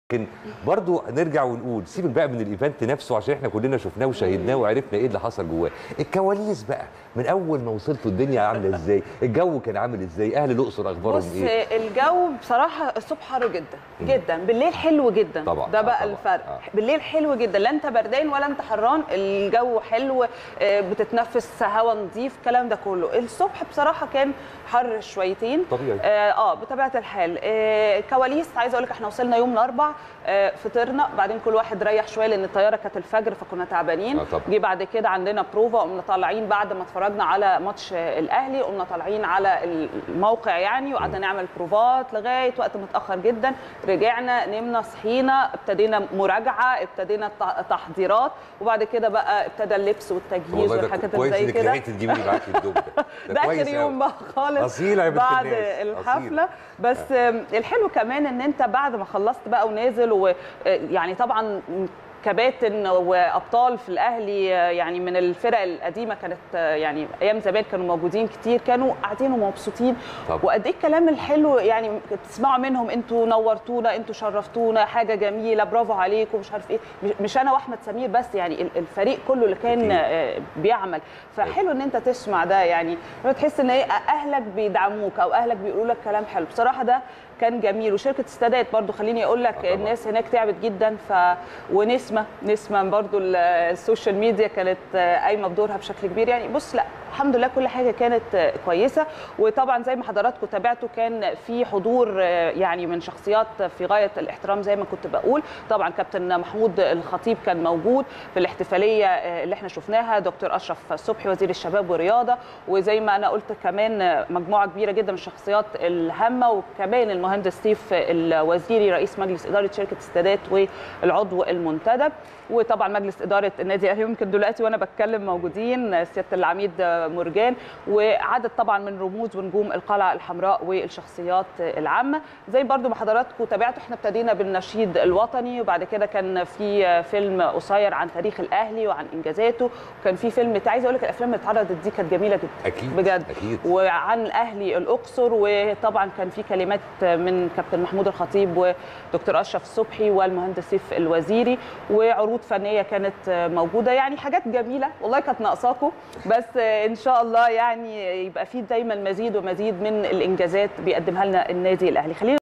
لكن برضو نرجع ونقول سيبك بقى من الايفنت نفسه عشان احنا كلنا شفناه وشاهدناه وعرفنا ايه اللي حصل جواه الكواليس بقى من اول ما وصلتوا الدنيا عامله ازاي الجو كان عامل ازاي اهل الاقصر اخبارهم بص ايه الجو بصراحه الصبح حر جدا جدا بالليل حلو جدا طبعاً، ده آه، بقى طبعاً، الفرق آه. بالليل حلو جدا لا انت بردان ولا انت حران الجو حلو آه، بتتنفس هواء نظيف الكلام ده كله الصبح بصراحه كان حر شويتين طبيعي. اه آه، بطبيعه الحال آه كواليس عايزه اقول لك احنا وصلنا يوم الاربع آه فطرنا بعدين كل واحد ريح شويه لان الطياره كانت الفجر فكنا تعبانين آه، طبعاً. جه بعد كده عندنا بروفا قمنا طالعين بعد ما اتفرجنا على ماتش آه، الاهلي قمنا طالعين على الموقع يعني وقعدنا نعمل بروفات لغايه وقت متاخر جدا رجعنا نمنا صحينا ابتدينا مراجعه ابتدينا الت- تحضيرات وبعد كده بقى ابتدى اللبس والتجهيز والله ده والحاجات اللي كويس زي انك كده لحقتي تجيبي لي معاكي الدوب ده ده كويس اخر يوم أوي. بقى خالص أصيلة يا بنت بعد الناس، الحفله بس آم، الحلو كمان ان انت بعد ما خلصت بقى ونازل ويعني طبعا كباتن وابطال في الاهلي آه، يعني من الفرق القديمه كانت آه، يعني ايام زمان كانوا موجودين كتير كانوا قاعدين ومبسوطين طبعا. وقد ايه الكلام الحلو يعني تسمعوا منهم انتوا نورتونا انتوا شرفتونا حاجه جميله برافو عليكم مش عارف ايه مش- مش انا واحمد سمير بس يعني ال- الفريق كله اللي كان أكيد. آه، بيعمل فحلو ان انت تسمع ده يعني لما تحس ان ايه اهلك بيدعموك او اهلك بيقولوا لك كلام حلو بصراحه ده كان جميل وشركه استادات برضو خليني اقول لك آه طبعاً. الناس هناك تعبت جدا ف ونسمه نسمه برضو ال- السوشيال ميديا كانت آه، قايمه بدورها بشكل كبير يعني بص لا الحمد لله كل حاجه كانت آه، كويسه وطبعا زي ما حضراتكم تابعتوا كان في حضور آه، يعني من شخصيات في غايه الاحترام زي ما كنت بقول طبعا كابتن محمود الخطيب كان موجود في الاحتفاليه آه، اللي احنا شفناها دكتور اشرف صبحي وزير الشباب والرياضه وزي ما انا قلت كمان آه، مجموعه كبيره جدا من الشخصيات الهامه وكمان المهندس سيف الوزيري رئيس مجلس اداره شركه السادات والعضو المنتدب وطبعا مجلس اداره النادي الاهلي يمكن دلوقتي وانا بتكلم موجودين سياده العميد مرجان وعدد طبعا من رموز ونجوم القلعه الحمراء والشخصيات العامه زي برضو ما حضراتكم تابعتوا احنا ابتدينا بالنشيد الوطني وبعد كده كان في فيلم قصير عن تاريخ الاهلي وعن انجازاته وكان في فيلم عايزه اقول لك الافلام اللي اتعرضت دي كانت جميله جدا اكيد بجد اكيد وعن اهلي الاقصر وطبعا كان في كلمات من كابتن محمود الخطيب ودكتور اشرف صبحي والمهندس سيف الوزيري وعروض فنيه كانت موجوده يعني حاجات جميله والله كانت ناقصاكم بس ان شاء الله يعني يبقى في دايما مزيد ومزيد من الانجازات بيقدمها لنا النادي الاهلي خلينا